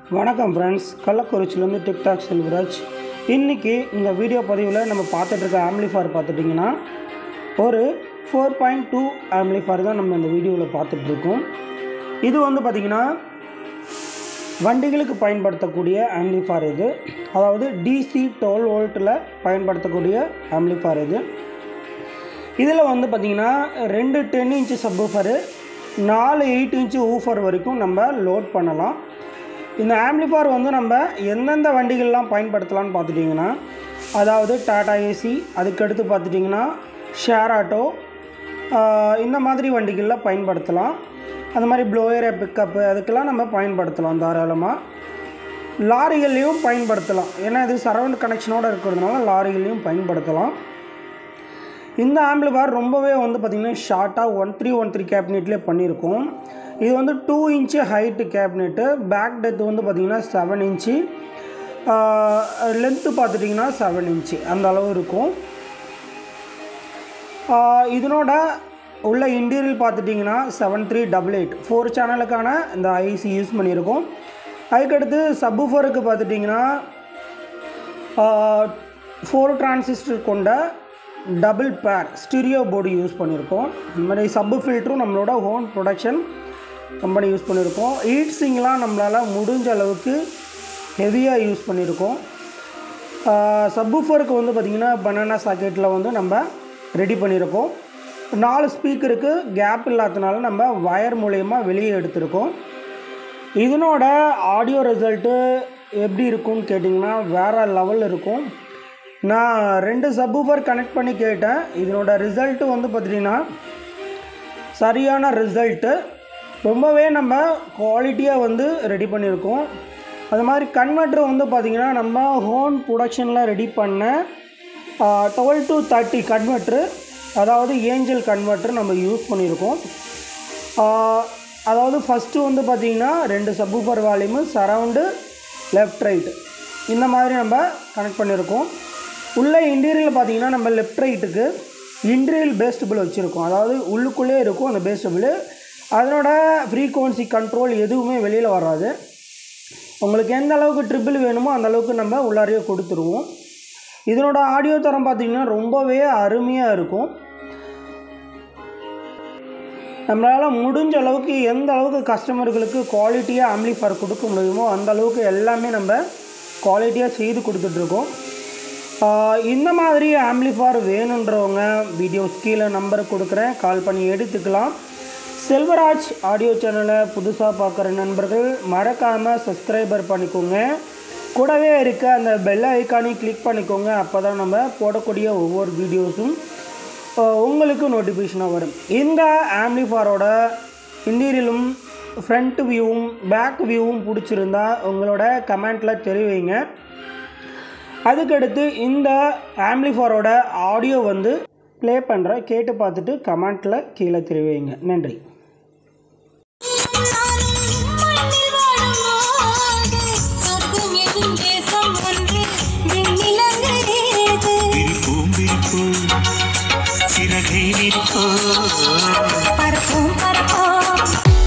வணக்கம் friends கள்ளக்குறிச்சிலேருந்து TikTok Selvaraj இன்றைக்கி இந்த வீடியோ பதிவில் நம்ம பார்த்துட்ருக்க ஆம்லிஃபார் பார்த்துட்டிங்கன்னா ஒரு ஃபோர் பாயிண்ட் டூ ஆம்லிஃபார் தான் நம்ம இந்த வீடியோவில் பார்த்துட்ருக்கோம் இது வந்து பார்த்திங்கன்னா வண்டிகளுக்கு பயன்படுத்தக்கூடிய ஆம்லிஃபார் இது அதாவது டிசி டுவெல் வோல்ட்டில் பயன்படுத்தக்கூடிய ஆம்லிஃபார் இது இதில் வந்து பார்த்திங்கன்னா ரெண்டு டென் இன்ச்சு சப்வூஃபரு நாலு எயிட் இன்ச்சு ஊஃபர் வரைக்கும் நம்ம லோட் பண்ணலாம் இந்த ஆம்ப்ளிஃபார் வந்து நம்ம எந்தெந்த வண்டிகள்லாம் பயன்படுத்தலாம்னு பார்த்துட்டிங்கன்னா அதாவது டாடா ஏசி அதுக்கடுத்து பார்த்துட்டிங்கன்னா ஷேர் ஆட்டோ ஆஹ் இந்த மாதிரி வண்டிகளில் பயன்படுத்தலாம் அந்த மாதிரி ப்ளோயர் பிக்கப்பு அதுக்கெல்லாம் நம்ம பயன்படுத்தலாம் தாராளமாக லாரிகள்லேயும் பயன்படுத்தலாம் ஏன்னா இது சரவுண்ட் கனெக்ஷனோடு இருக்கிறதுனால லாரிகள்லேயும் பயன்படுத்தலாம் இந்த ஆம்பிளிஃபார் ரொம்பவே வந்து பார்த்திங்கன்னா ஷார்ட்டாக ஒன் த்ரீ ஒன் த்ரீ கேபினெட்லேயே பண்ணியிருக்கோம் இது வந்து two inch height cabinet back டெத் வந்து பார்த்திங்கன்னா செவன் இன்ச்சு லென்த்து பார்த்துட்டிங்கன்னா செவன் இன்ச்சு அந்த அளவு இருக்கும் ஆஹ் இதனோட உள்ள இன்டீரியல் பார்த்துட்டிங்கன்னா seven three double eight four சேனலுக்கான இந்த ஐசி யூஸ் பண்ணியிருக்கோம் அதுக்கடுத்து சப்பு ஃபோருக்கு பார்த்துட்டிங்கன்னா ஃபோர் டிரான்சிஸ்டர் கொண்ட double pair stereo board use பண்ணியிருக்கோம் இந்த மாதிரி சப்பு ஃபில்டரும் நம்மளோட ஹோம் ப்ரொடக்ஷன் கம்பெனி யூஸ் பண்ணியிருக்கோம் ஹீட் சிங்லாம் நம்மளால் முடிஞ்ச அளவுக்கு ஹெவியாக யூஸ் பண்ணியிருக்கோம் சப்வூஃபருக்கு வந்து பார்த்திங்கன்னா பனானா சாக்கெட்டில் வந்து நம்ம ரெடி பண்ணியிருக்கோம் நாலு ஸ்பீக்கருக்கு கேப் இல்லாதனால நம்ம வயர் மூலயமா வெளியே எடுத்திருக்கோம் இதனோட ஆடியோ ரிசல்ட்டு எப்படி இருக்கும்னு கேட்டிங்கன்னா வேறு லெவல் இருக்கும் நான் ரெண்டு சப்வூஃபர் கனெக்ட் பண்ணி கேட்டேன் இதனோட ரிசல்ட்டு வந்து பார்த்திங்கன்னா சரியான ரிசல்ட்டு ரொம்பவே நம்ம குவாலிட்டியாக வந்து ரெடி பண்ணியிருக்கோம் அது மாதிரி கன்வெர்ட்டர் வந்து பார்த்திங்கன்னா நம்ம ஹோம் ப்ரொடக்ஷனில் ரெடி பண்ண டுவெல் டு தேர்ட்டி கன்வெர்ட்ரு அதாவது ஏஞ்சல் கன்வெர்ட்டர் நம்ம யூஸ் பண்ணியிருக்கோம் ஆஹ் அதாவது ஃபஸ்ட்டு வந்து பார்த்திங்கன்னா ரெண்டு subwoofer volume surround left right இந்த மாதிரி நம்ம கனெக்ட் பண்ணியிருக்கோம் உள்ள இன்டீரியல் பார்த்தீங்கன்னா நம்ம லெஃப்ட் ரைட்டுக்கு இன்டீரியல் பேஸ்டபிள் வச்சுருக்கோம் அதாவது உள்ளுக்குள்ளே இருக்கும் அந்த பேஸ்டபிள் அதனோட ஃப்ரீக்குவன்சி கண்ட்ரோல் எதுவுமே வெளியில் வராது உங்களுக்கு எந்த அளவுக்கு ட்ரிபிள் வேணுமோ அந்த அளவுக்கு நம்ம உள்ளாரையே கொடுத்துருவோம் இதனோட ஆடியோ தரம் பார்த்திங்கன்னா ரொம்பவே அருமையாக இருக்கும் நம்மளால் முடிஞ்ச அளவுக்கு எந்த அளவுக்கு கஸ்டமர்களுக்கு குவாலிட்டியாக ஆம்ப்ளிஃபையர் கொடுக்க முடியுமோ அந்த அளவுக்கு எல்லாமே நம்ம குவாலிட்டியாக செய்து கொடுத்துட்ருக்கோம் ஆஹ் இந்த மாதிரி ஆம்ப்ளிஃபையர் வேணுன்றவங்க வீடியோஸ் கீழே நம்பர் கொடுக்குறேன் கால் பண்ணி எடுத்துக்கலாம் செல்வராஜ் ஆடியோ சேனலை புதுசாக பார்க்குற நண்பர்கள் மறக்காமல் சப்ஸ்கிரைபர் பண்ணிக்கோங்க கூடவே இருக்க அந்த பெல் ஐக்கானையும் கிளிக் பண்ணிக்கோங்க அப்போ தான் நம்ம போடக்கூடிய ஒவ்வொரு வீடியோஸும் அஹ் உங்களுக்கு நோட்டிஃபிகேஷனாக வரும் இந்த ஆம்ப்ளிஃபாரோட இன்டீரியலும் ஃப்ரண்ட் வியூவும் பேக் வியூவும் பிடிச்சிருந்தா உங்களோட கமெண்ட்டில் தெரிவிங்க அதுக்கடுத்து இந்த ஆம்ப்ளிஃபாரோட ஆடியோ வந்து ப்ளே பண்ணுற கேட்டு பார்த்துட்டு கமெண்ட்டில் கீழே தெரிவிங்க நன்றி மண்ணில் வாழும் நாடு, சொர்க்கம் எனும் தேசம் ஒன்று, விண்ணிலங்கு ஏது. விரிப்போம் விரிப்போம் சிறகை விரிப்போம் பறப்போம் பறப்போம்